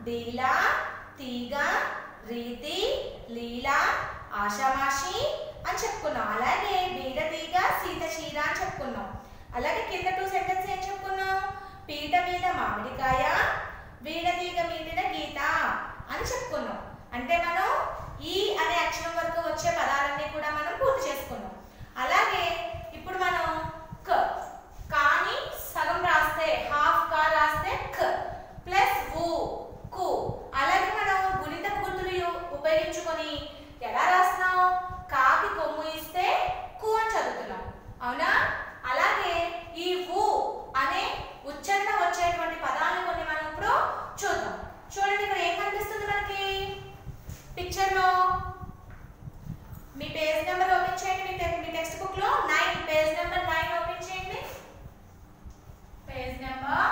డీల తీగ రీతి లీల ఆషామాషి అని చెప్పుకున్నాం అలాగే బీడ తీగ సీత చీర అని చెప్పుకున్నాం అలాగే కింద టూ సెంటెన్స్ ఏం చెప్పుకున్నాం పీట మీద మామిడికాయ వీణ తీగ మీదిన గీత అని చెప్పుకున్నాం అంటే మనం ఈ అనే అక్షరం వరకు వచ్చే పదాలన్నీ కూడా మనం పూర్తి చేసుకున్నాం అలాగే ఇప్పుడు మనం క కానీ సగం రాస్తే హాఫ్ కా రాస్తే క ప్లస్ ఊ కు అలాగే మనం గుణిత గుర్తులు ఉపయోగించుకొని ఎలా రాస్తున్నాం కాకి కొమ్ము ఇస్తే కు అని చదువుతున్నాం అవునా అలాగే ఈ ఊ అనే ఉచ్చారణ వచ్చేటువంటి పదాలను కొన్ని మనం ఇప్పుడు చూద్దాం చూడండి ఇక్కడ ఏం కనిపిస్తుంది మనకి పిక్చర్ లో మీ పేజ్ నెంబర్ ఓపెన్ చేయండి మీ టెక్- మీ టెక్స్ట్ బుక్ లో nine page number nine open చేయండి page number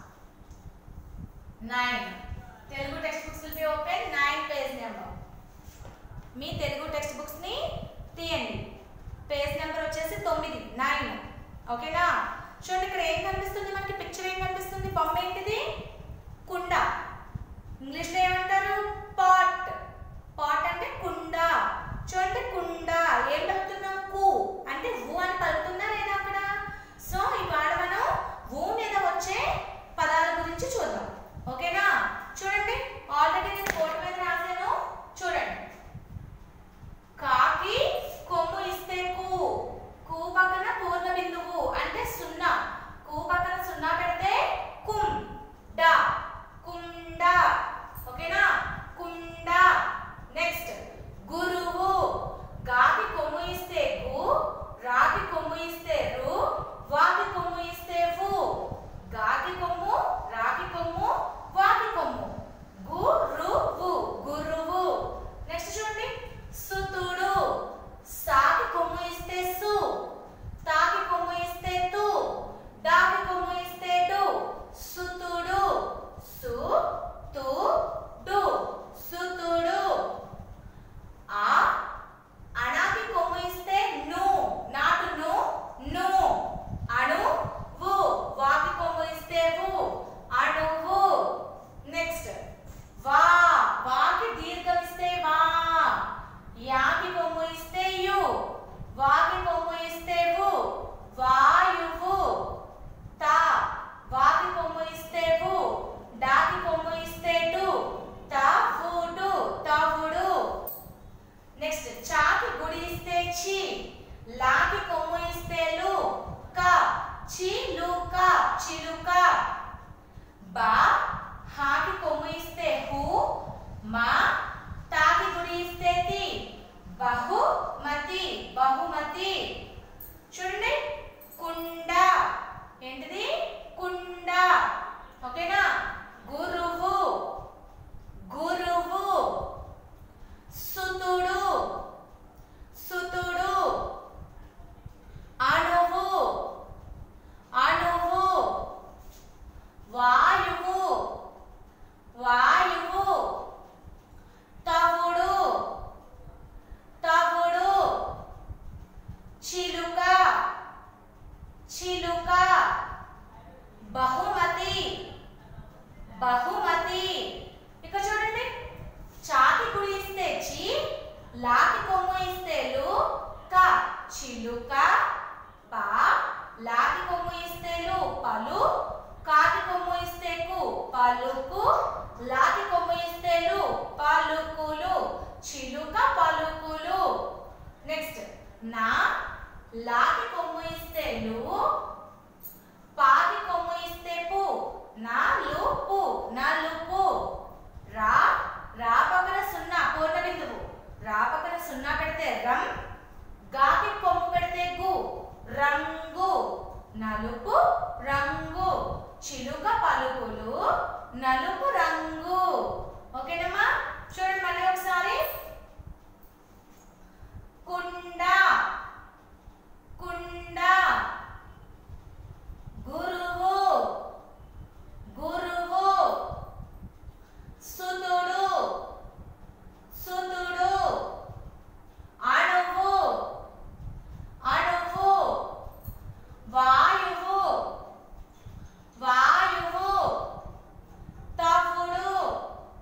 nine Telugu textbooks will be open nine page number మీ తెలుగు టెక్స్ట్ బుక్స్ ని తీయండి పేజ్ నెంబర్ వచ్చేసి తొమ్మిది నైన్ ఓకేనా చూడండి ఇక్కడ ఏం కనిపిస్తుంది మనకి పిక్చర్ ఏం కనిపిస్తుంది బొమ్మ ఏంటిది కుండ ఇంగ్లీష్లో ఏమంటారు పాట్ పాట్ అంటే కుండ చూడండి కుండ ఏం పలుకుతున్నాం కు అంటే ఊ అని పలుకుతుందా లేదా అక్కడ సో ఇవాళ మనం ఊ మీద వచ్చే పదాల గురించి చూద్దాం ఓకేనా చూడండి ఆల్రెడీ నేను బోర్డు మీద రాశాను చూడండి కాకి కొమ్ము ఇస్తే కు కు పక్కన పూర్ణ బిందువు అంటే సున్నా కు పక్కన సున్నా పెడితే కుం డా కుండ ఓకేనా కుండ నెక్స్ట్ గురువు గాకి కొమ్ము ఇస్తే గు రాకి కొమ్ము ఇస్తే రు వాకి కొమ్ము ఇస్తే వు గాకి కొమ్ము రాకి కొమ్ము వాకి కొమ్ము గురువు గురువు నెక్స్ట్ చూడండి సుతుడు సాకి కొమ్ము ఇస్తే సు తాకి కొమ్ము ఇస్తే తు డాకి కొమ్ము ఇస్తే డు సుతుడు సు తు డు సుతుడు ఆ అణాకి కొమ్ము ఇస్తే ను నాటు ను ను అణు వు వాకి కొమ్ము ఇస్తే వు అణువు నెక్స్ట్ వా వాకి దీర్ఘం ఇస్తే వా యాకి కొమ్ము ఇస్తే యు వాకి కొమ్ము ఇస్తే వు వాయువు తా వాకి కొమ్ము ఇస్తే వు డాకి కొమ్ము ఇస్తే డు తవుడు తవుడు నెక్స్ట్ చాకి గుడి ఇస్తే చి లాకి కొమ్ము ఇస్తే లు క చిలుక చిలుక బా హాకి కొమ్ము ఇస్తే హు మా తాకి గుడి ఇస్తే తి బహుమతి బహుమతి చూడండి కుండ ఏంటిది కుండ ఓకేనా గురువు గురువు సుతుడు సుతుడు అణువు అణువు వాయువు వాయువు తవుడు తవుడు చిలుక చిలుక బహుమతి బహుమతి ఇక్కడ చూడండి చాకి కుడి ఇస్తే చి లాకి కొమ్ము ఇస్తే లు క చిలుక పా లాకి కొమ్ము ఇస్తే లు పలు కాకి కొమ్ము ఇస్తే కు పలుకు లాకి కొమ్ము ఇస్తే లు పలుకులు చిలుక పలుకులు నెక్స్ట్ నా లాకి కొమ్ము ఇస్తే లు పాకి కొమ్ము ఇస్తే పు నాలుపు నలుపు రా రా పక్కన సున్నా పూర్ణ బిందువు రా పక్కన సున్నా పెడితే రం గాకి కొమ్ము పెడితే గు రంగు నలుపు రంగు చిలుక పలుకులు నలుపు రంగు ఓకేనమ్మా చూడండి మళ్ళీ ఒకసారి కుండ కుండ గురువు గురువు సుతుడు సుతుడు అణువు అణువు వాయువు వాయువు తవుడు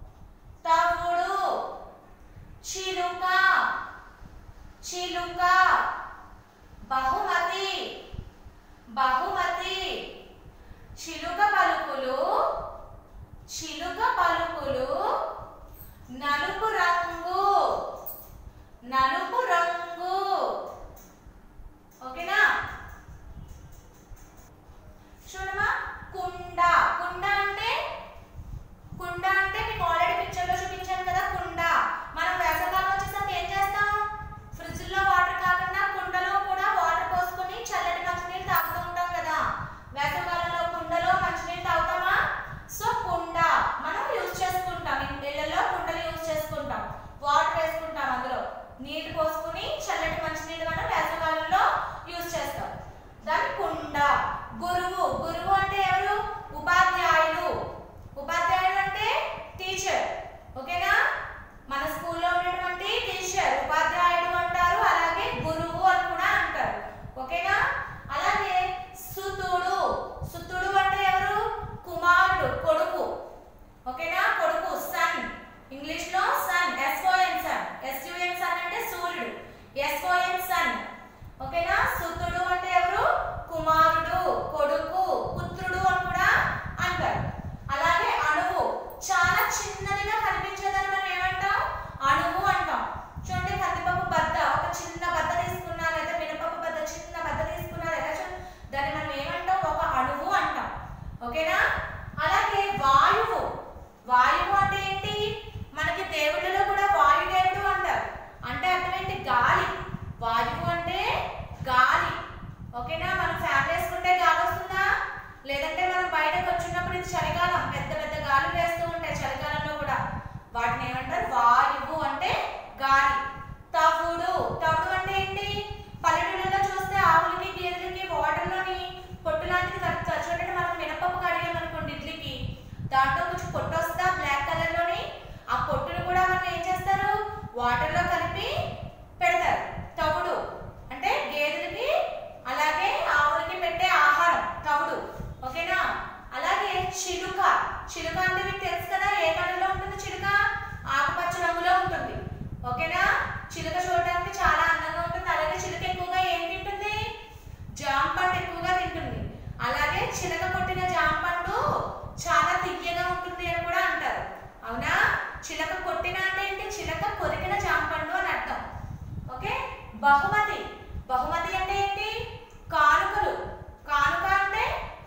లేదంటే మనం బయటకు వచ్చినప్పుడు ఇది చలికాలం పెద్ద పెద్ద గాలి వేస్తూ ఉంటాయి చలికాలంలో కూడా వాటిని ఏమంటారు వాయువు అంటే గాలి తవుడు తవుడు అంటే ఏంటి పల్లెటూళ్ళలో చూస్తే ఆవులకి గేదెలకి వాటర్లోని పొట్టు లాంటిది కలుపుతారు చూడండి మనం మినపప్పు కడిగాం అనుకోండి ఇడ్లీకి దాంట్లో కొంచెం పొట్టు వస్తుందా బ్లాక్ కలర్లోని ఆ పొట్టును కూడా మనం ఏం చేస్తారు వాటర్లో కలిపి పెడతారు తవుడు అంటే గేదెలకి అలాగే ఆవులకి పెట్టే ఆహారం తవుడు ఓకేనా అలాగే చిలుక చిలుక అంటే మీకు తెలుసు కదా ఏ కలర్లో ఉంటుంది చిలుక ఆకుపచ్చ రంగులో ఉంటుంది ఓకేనా చిలుక చూడడానికి చాలా అందంగా ఉంటుంది అలాగే చిలుక ఎక్కువగా ఏం తింటుంది జామ పండు ఎక్కువగా తింటుంది అలాగే చిలక కొట్టిన జామ పండు చాలా తియ్యగా ఉంటుంది అని కూడా అంటారు అవునా చిలక కొట్టిన అంటే ఏంటి చిలక కొరికిన జామ పండు అని అర్థం ఓకే బహుమతి బహుమతి అంటే ఏంటి కానుకలు కానుక అంటే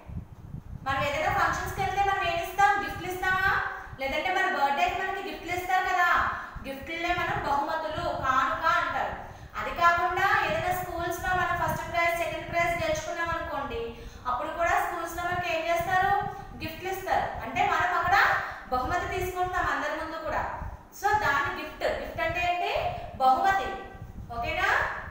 మనం ఏదైనా ఫంక్షన్స్కి వెళ్తే మనం ఏమి ఇస్తాం గిఫ్ట్లు ఇస్తామా లేదంటే మన బర్త్డేకి మనకి గిఫ్ట్లు ఇస్తారు కదా గిఫ్ట్లే మనం బహుమతులు కానుక అంటారు అది కాకుండా ఏదైనా స్కూల్స్ లో మనం ఫస్ట్ ప్రైజ్ సెకండ్ ప్రైజ్ గెలుచుకున్నాం అనుకోండి అప్పుడు కూడా స్కూల్స్ లో మనకి ఏం చేస్తారు గిఫ్ట్లు ఇస్తారు అంటే మనం అక్కడ బహుమతి తీసుకుంటాం అందరి ముందు కూడా సో దాని గిఫ్ట్ గిఫ్ట్ అంటే ఏంటి బహుమతి ఓకేనా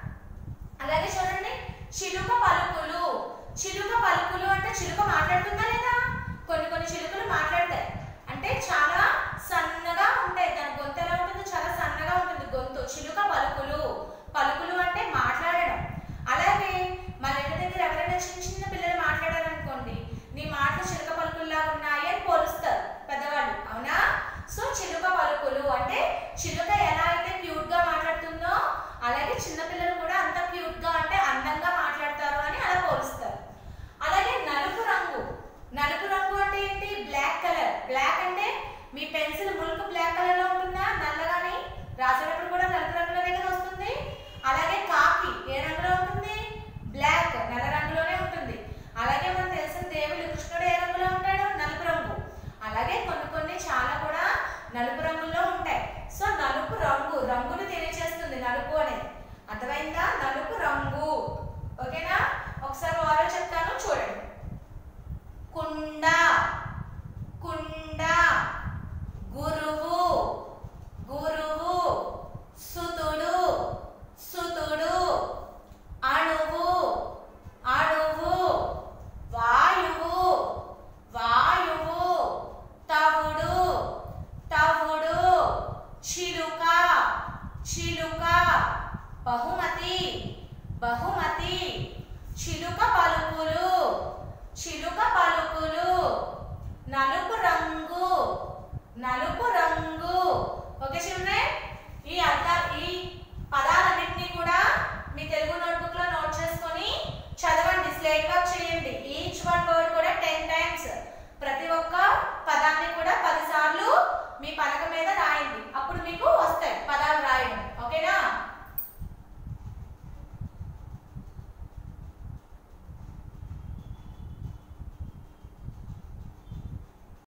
అలాగే చూడండి చిలుక పలుకులు చిలుక పలుకులు అంటే చిలుక మాట్లాడుతుందా లేదా కొన్ని కొన్ని చిలుకలు మాట్లాడతాయి అంటే చాలా సన్నగా ఉంటాయి దాని గొంతు ఎలా ఉంటుందో చాలా సన్నగా ఉంటుంది గొంతు చిలుక పలుకులు పలుకులు అంటే మాట్లాడడం అలాగే మన ఇంటి దగ్గర ఎవరైనా చిన్న చిన్న పిల్లలు మాట్లాడారనుకోండి నీ మాటలు చిలుక పలుకుల్లాగా ఉన్నాయి అని పోలుస్తారు పెద్దవాళ్ళు అవునా సో చిలుక పలుకులు అంటే చిలుక ఎలా అయితే క్యూట్ గా మాట్లాడుతుందో అలాగే చిన్నపిల్లలు కూడా అంత క్యూట్ గా అంటే అందంగా మాట్లాడతారు అని అలా పోలుస్తారు అలాగే నలుపు రంగు నలుపు రంగు అంటే ఏంటి బ్లాక్ కలర్ బ్లాక్ అంటే మీ పెన్సిల్ ములుకు బ్లాక్ కలర్ లో ఉంటుందా నల్లగాని రాసేటప్పుడు కూడా నలుపు రంగులోనే కదా వస్తుంది అలాగే కాకి ఏ రంగులో ఉంటుంది బ్లాక్ నల్ల రంగులోనే ఉంటుంది అలాగే మనకు తెలిసిన దేవుడు కృష్ణుడు ఏ రంగులో ఉంటాడు నలుపు రంగు అలాగే కొన్ని కొన్ని చాలా కూడా నలుపు రంగుల్లో ఉంటాయి సో నలుపు రంగు రంగును తెలియజేస్తుంది నలుపు అనేది అర్థమైందా నలుపు రంగు ఓకేనా ఒకసారి వారో చెప్తాను చూడండి కుండ కుండ గురువు గురువు సుతుడు సుతుడు అణువు అణువు వాయువు వాయువు తవుడు తవుడు చిలుక చిలుక బహుమతి బహుమతి చిలుక పలుకులు చిలుక పలుకులు నలుపు రంగు నలుపు రంగు ఓకే చిల్డ్రన్